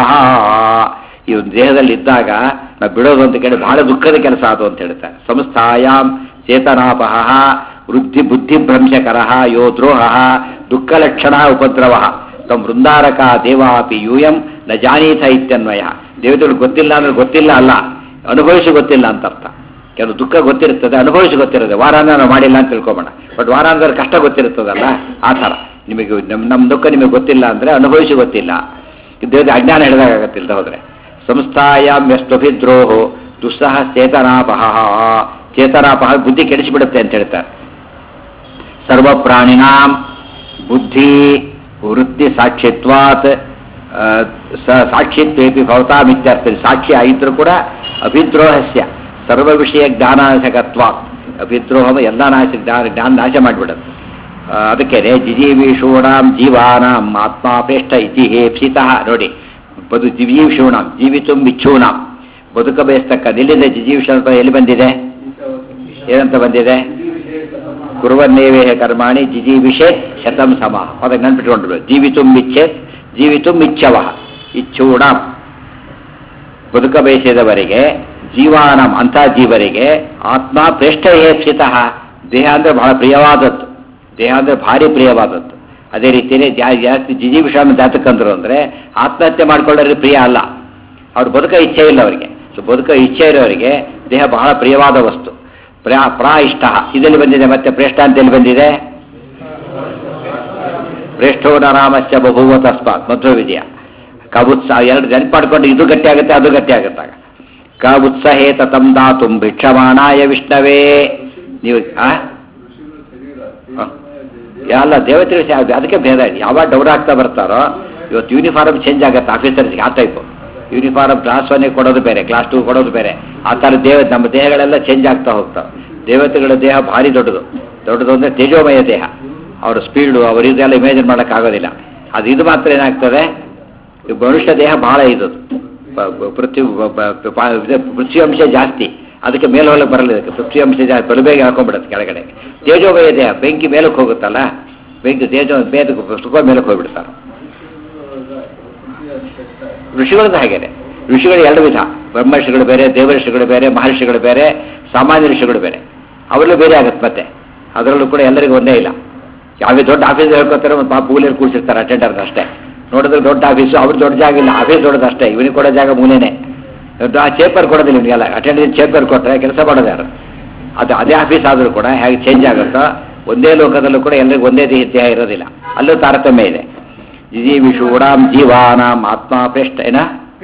ಈ ಒಂದು ದೇಹದಲ್ಲಿ ಇದ್ದಾಗ ನಾವು ಬಿಡೋದು ಅಂತ ಕೇಳಿ ಬಹಳ ದುಃಖದ ಕೆಲಸ ಅದು ಅಂತ ಹೇಳ್ತಾರೆ ಸಂಸ್ಥಾಯಾಮ್ ಚೇತನಾಪಹ ವೃದ್ಧಿ ಬುದ್ಧಿಭ್ರಂಶಕರ ಯೋ ದ್ರೋಹ ದುಃಖ ಲಕ್ಷಣ ಉಪದ್ರವ ತಮ್ಮ ವೃಂದಾರಕ ದೇವಾಪಿ ಯೂಯಂ ನ ಜಾನೀತ ಇತ್ಯನ್ವಯ ದೇವತೆಗಳು ಗೊತ್ತಿಲ್ಲ ಅಂದ್ರೆ ಗೊತ್ತಿಲ್ಲ ಅಲ್ಲ ಅನುಭವಿಸಿ ಗೊತ್ತಿಲ್ಲ ಅಂತ ಅರ್ಥ ಕೆಲವು ದುಃಖ ಗೊತ್ತಿರ್ತದೆ ಅನುಭವಿಸಿ ಗೊತ್ತಿರುತ್ತೆ ವಾರಾಂತರ ನಾವು ಮಾಡಿಲ್ಲ ಅಂತ ತಿಳ್ಕೊಬೇಡ ಬಟ್ ವಾರಾಂತರ ಕಷ್ಟ ಗೊತ್ತಿರ್ತದಲ್ಲ ಆ ಥರ ನಿಮಗೆ ನಮ್ಮ ನಮ್ಮ ದುಃಖ ನಿಮಗೆ ಗೊತ್ತಿಲ್ಲ ಅಂದರೆ ಅನುಭವಿಸಿ ಗೊತ್ತಿಲ್ಲ ದೇವತೆ ಅಜ್ಞಾನ ಹಿಡಿದಾಗತ್ತಿಲ್ದ ಹೋದ್ರೆ ಸಂಸ್ಥಾಯಾಮ್ ಎಷ್ಟಭಿದ್ರೋಹೋ ದುಸ್ಸಹ ಚೇತನಾಪಹ ಚೇತನಾಪಹ ಬುದ್ಧಿ ಕೆಡಿಸಿಬಿಡುತ್ತೆ ಅಂತ ಹೇಳ್ತಾರೆ ಸರ್ವ ಪ್ರಾಣಿನಾಂ ಬುದ್ಧಿ ವೃತ್ತಿ ಸಾಕ್ಷಿತ್ವಾತ್ ಆ, ಸ- ಸಾಕ್ಷಿತ್ವೇಪಿ ಭವತಾಮಿತ್ಯರ್ಥ ಸಾಕ್ಷಿ ಆಗಿದ್ರು ಕೂಡ ಅಭಿದ್ರೋಹಸ್ಯ ಸರ್ವ ವಿಷಯ ಜ್ಞಾನಾಶಕತ್ವ ಅಭಿದ್ರೋಹ ಎಲ್ಲ ನಾಶ ಜ್ಞಾನ ಜ್ಞಾನ ನಾಶ ಮಾಡಿಬಿಡುತ್ತೆ ಆ, ಅದಕ್ಕೆ ಜಿಜೀವಿಷೂಣಾಂ ಜೀವಾನಾಂ ಆತ್ಮಾಪೇಷ್ಟ ಇತಿ ಹೇಪ್ಸಿತಃ ನೋಡಿ ಬದು ಜಿಜೀವಿಷೂಣಾಂ ಜೀವಿತು ಇಚ್ಛೂಣಾಂ ಬದುಕ ಬಯಸ್ತಕ್ಕ ಎಲ್ಲಿದೆ ಜಿಜೀವಿಷ ಅಂತ ಎಲ್ಲಿ ಬಂದಿದೆ ಏನಂತ ಬಂದಿದೆ ಕುರುವನ್ನೇವೇಹ ಕರ್ಮಾಣಿ ಜಿಜೀವಿಷೇತ್ ಶತಂ ಸಮ ಅದಕ್ಕೆ ನೆನ್ಪಿಟ್ಕೊಂಡ್ರು ಜೀವಿತುಂ ಇಚ್ಛೇತ್ ಜೀವಿತುಂ ಇಚ್ಛವ ಇಚ್ಛೂಣ ಬದುಕ ಬಯಸಿದವರಿಗೆ ಜೀವಾನಂ ಅಂಥ ಜೀವರಿಗೆ ಆತ್ಮ ಪ್ರೇಷ್ಠ ಏಪ್ಸಿತಃ ದೇಹ ಅಂದರೆ ಬಹಳ ಪ್ರಿಯವಾದದ್ದು ದೇಹ ಅಂದರೆ ಭಾರಿ ಪ್ರಿಯವಾದದ್ದು ಅದೇ ರೀತಿಯೇ ಜಾ- ಜಾಸ್ತಿ ಜಿಜಿವಿಷಾಮ ಜಾತಕಂದ್ರು ಅಂದರೆ ಆತ್ಮಹತ್ಯೆ ಮಾಡ್ಕೊಳ್ಳೋರಿಗೆ ಪ್ರಿಯ ಅಲ್ಲ ಅವ್ರು ಬದುಕೋ ಇಚ್ಛೆ ಇಲ್ಲ ಅವರಿಗೆ ಸೊ ಬದುಕೋ ಇಚ್ಛೆ ಇರೋರಿಗೆ ದೇಹ ಬಹಳ ಪ್ರಿಯವಾದ ವಸ್ತು ಪ್ರಾ ಪ್ರಾ ಇಷ್ಟ ಇದೆಲ್ಲಿ ಬಂದಿದೆ ಮತ್ತೆ ಪ್ರೇಷ್ಠ ಅಂತ ಎಲ್ಲಿ ಬಂದಿದೆ ಪ್ರೇಷ್ಠೋ ನರಾಮಶ್ಚ ಬಹುವ ತಸ್ಮಾತ್ ಮಧ್ವ ವಿಜಯ ಕ ಉತ್ಸಾಹ ಎರಡು ನೆನ್ಪು ಮಾಡ್ಕೊಂಡು ಇದು ಗಟ್ಟಿ ಆಗುತ್ತೆ ಅದು ಗಟ್ಟಿ ಆಗುತ್ತಾಗ ಕ ಉತ್ಸಹೇತ ತಂ ದಾತು ಭಿಕ್ಷಮಾಣಾಯ ವಿಷ್ಣವೇ ನೀವು ಆ ಹ. ಎಲ್ಲ ದೇವತೆಗಳು ಸಹ ಅದಕ್ಕೆ ಭೇದ ಇದೆ. ಯಾವಾಗ ಡೌನ್ ಆಗ್ತಾ ಬರ್ತಾರೋ ಇವತ್ತು ಯೂನಿಫಾರ್ಮ್ ಚೇಂಜ್ ಆಗುತ್ತೆ ಆಫೀಸರ್ಸ್ಗೆ ಆ ಟೈಪು ಯೂನಿಫಾರ್ಮ್ ಕ್ಲಾಸ್ ಒನ್ಗೆ ಕೊಡೋದು ಬೇರೆ ಕ್ಲಾಸ್ ಟೂ ಕೊಡೋದು ಬೇರೆ ಆ ಥರ ದೇವ ನಮ್ಮ ದೇಹಗಳೆಲ್ಲ ಚೇಂಜ್ ಆಗ್ತಾ ಹೋಗ್ತಾವೆ ದೇವತೆಗಳ ದೇಹ ಭಾರಿ ದೊಡ್ಡದು ದೊಡ್ಡದು ಅಂದರೆ ತೇಜೋಮಯ ದೇಹ ಅವರ ಸ್ಪೀಡು ಅವ್ರ ಇದೆಲ್ಲ ಇಮೇಜಿನ್ ಮಾಡೋಕ್ಕಾಗೋದಿಲ್ಲ ಅದು ಇದು ಮಾತ್ರ ಏನಾಗ್ತದೆ ಈ ಮನುಷ್ಯ ದೇಹ ಬಹಳ ಇದು ಪ- ಪ- ಪೃಥ್ವಿ ಪ- ಪ- ಪ- ಇದು ಪೃಥ್ವಿ ಅಂಶ ಜಾಸ್ತಿ ಅದಕ್ಕೆ ಮೇಲೆ ಹೊಲಕ್ಕೆ ಬರಲ್ಲ ಇದಕ್ಕೆ ಪೃಥ್ವಿ ಅಂಶ ಜಾಸ್ತಿ ಬಲಬೇಗ ಹಾಕೊಂಡ್ಬಿಡುತ್ತೆ ಕೆಳಗಡೆ ತೇಜೋಮಯ ದೇಹ ಬೆಂಕಿ ಮೇಲಕ್ಕೆ ಹೋಗುತ್ತಲ್ಲ ಬೆಂಕಿ ತೇಜೋ ಬೇದಕ್ಕೆ ಸುಖ ಮೇಲಕ್ಕೆ ಹೋಗ್ಬಿಡ್ತಾರೆ ಋಷಿಗಳದ್ದು ಹಾಗೇನೆ ಋಷಿಗಳು ಎರಡು ವಿಧ ಬ್ರಹ್ಮರ್ಷಿಗಳು ಬೇರೆ ದೇವಋಷಿಗಳು ಬೇರೆ ಮಹರ್ಷಿಗಳು ಬೇರೆ ಸಾಮಾನ್ಯ ಋಷಿಗಳು ಬೇರೆ ಅವರಲ್ಲೂ ಬೇರೆ ಆಗುತ್ತೆ ಮತ್ತೆ ಅದರಲ್ಲೂ ಕೂಡ ಎಲ್ಲರಿಗೂ ಒಂದೇ ಇಲ್ಲ ಯಾವೇ ದೊಡ್ಡ ಆಫೀಸ್ ಹೇಳ್ಕೊತಾರೆ ಒಂದು ಪಾಪ ಮೂಲೆಯಲ್ಲಿ ಕೂರಿಸಿರ್ತಾರೆ ಅಟೆಂಡರ್ ಅಷ್ಟೇ ನೋಡಿದ್ರೆ ದೊಡ್ಡ ಆಫೀಸು ಅವ್ರು ದೊಡ್ಡ ಜಾಗ ಇಲ್ಲ ಆಫೀಸ್ ದೊಡ್ಡದು ಅಷ್ಟೇ ಇವನಿಗೆ ಕೊಡೋ ಜಾಗ ಮೂಲೆನೇ ದೊಡ್ಡ ಆ ಚೇಪರ್ ಕೊಡೋದಿಲ್ಲ ಇವನಿಗೆಲ್ಲ ಅಟೆಂಡರ್ ಚೇಪರ್ ಕೊಟ್ಟರೆ ಕೆಲಸ ಮಾಡೋದು ಯಾರು ಅದು ಅದೇ ಆಫೀಸ್ ಆದರೂ ಕೂಡ ಹೇಗೆ ಚೇಂಜ್ ಆಗುತ್ತೋ ಒಂದೇ ಲೋಕದಲ್ಲೂ ಕೂಡ ಎಲ್ಲರಿಗೂ ಒಂದೇ ದೇಹ ಇರೋದಿಲ್ಲ ಅಲ್ಲೂ ತಾರತಮ್ಯ ಇದೆ ಜೀವಿಷೂಡಾಂ ಜೀವಾನಾಂ ಆತ್ಮ ಪ್ರೇಷ್ಠ ಏನ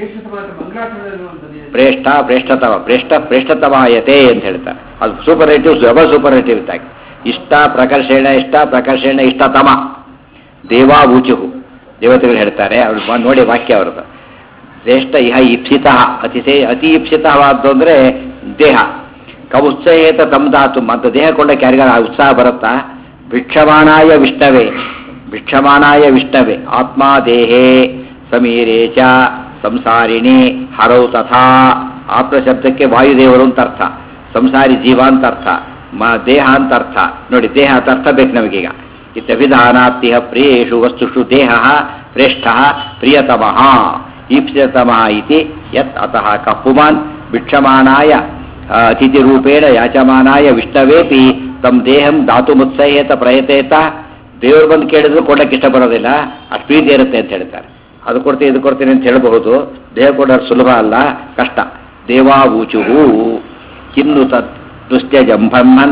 ಪ್ರೇಷ್ಠ ಪ್ರೇಷ್ಠತವ ಪ್ರೇಷ್ಠ ಪ್ರೇಷ್ಠತವಾಯತೆ ಅಂತ ಹೇಳ್ತಾರೆ ಅದು ಸೂಪರೇಟಿವ್ ಡಬಲ್ ಸೂಪರೇಟಿವ್ ಇದ್ದಾಗ ಇಷ್ಟ ಪ್ರಕರ್ಷಣ ಇಷ್ಟ ಪ್ರಕರ್ಷಣ ಇಷ್ಟತಮ ದೇವಾ ಊಚುಹು ದೇವತೆಗಳು ಹೇಳ್ತಾರೆ ಅವ್ರು ಬಂದ್ ನೋಡಿ ವಾಕ್ಯ ಅವ್ರದ್ದು ಶ್ರೇಷ್ಠ ಇಹ ಇಪ್ಸಿತ ಅತಿ ಸೇ ಅತಿ ಇಪ್ಸಿತವಾದ್ದು ಅಂದರೆ ದೇಹ ಕ ಉತ್ಸಾಹೇತ ತಮ್ ಧಾತು ಮತ್ತು ದೇಹ ಕೊಂಡಕ್ಕೆ ಯಾರಿಗಾರ ಆ ಉತ್ಸಾಹ ಬರುತ್ತಾ ಭಿಕ್ಷಮಾಣಾಯ ವಿಷ್ಣವೇ ಭಿಕ್ಷಮಾಣಾಯ ವಿಷ್ಣವೇ ಆತ್ಮ ದೇಹೇ ಸಮೀರೇ ಚ ಸಂಸಾರಿಣಿ ಹರೌ ತಥಾ ಆತ್ಮ ಶಬ್ದಕ್ಕೆ ವಾಯುದೇವರು ಅಂತ ಅರ್ಥ ಸಂಸಾರಿ ಜೀವ ಅಂತ ಅರ್ಥ ಮ ದೇಹ ಅಂತ ಅರ್ಥ ನೋಡಿ ದೇಹ ಅಂತ ಅರ್ಥ ಬೇಕು ನಮಗೀಗ ಇತ್ಯಭಿಧಾನಾತ್ಯ ಪ್ರಿಯೇಷು ವಸ್ತುಷು ದೇಹ ಪ್ರೇಷ್ಠ ಪ್ರಿಯತಮಃ ಈಪ್ಸಿತಮಃ ಇತಿ ಯತ್ ಅತಃ ಕಪ್ಪುಮಾನ್ ಭಿಕ್ಷಮಾಣಾಯ ಆ, ಅತಿಥಿರೂಪೇಣ ಯಾಚಮಾನಾಯ ವಿಷ್ಣವೇಪಿ ತಮ್ಮ ದೇಹಂ ಧಾತುಮುತ್ಸಹೇತ ಪ್ರಯತೇತ ದೇವರು ಬಂದು ಕೇಳಿದ್ರು ಕೊಡಕ್ಕೆ ಇಷ್ಟಪಡೋದಿಲ್ಲ ಅಷ್ಟು ಪ್ರೀತಿ ಇರುತ್ತೆ ಅಂತ ಹೇಳ್ತಾರೆ ಅದು ಕೊಡ್ತೀನಿ ಇದು ಕೊಡ್ತೀನಿ ಅಂತ ಹೇಳಬಹುದು ದೇಹ ಕೊಡೋದು ಸುಲಭ ಅಲ್ಲ ಕಷ್ಟ ದೇವಾವೂಚುವು ಕಿನ್ನು ತತ್ ದುಶ್ಚಜಂ ಬ್ರಹ್ಮನ್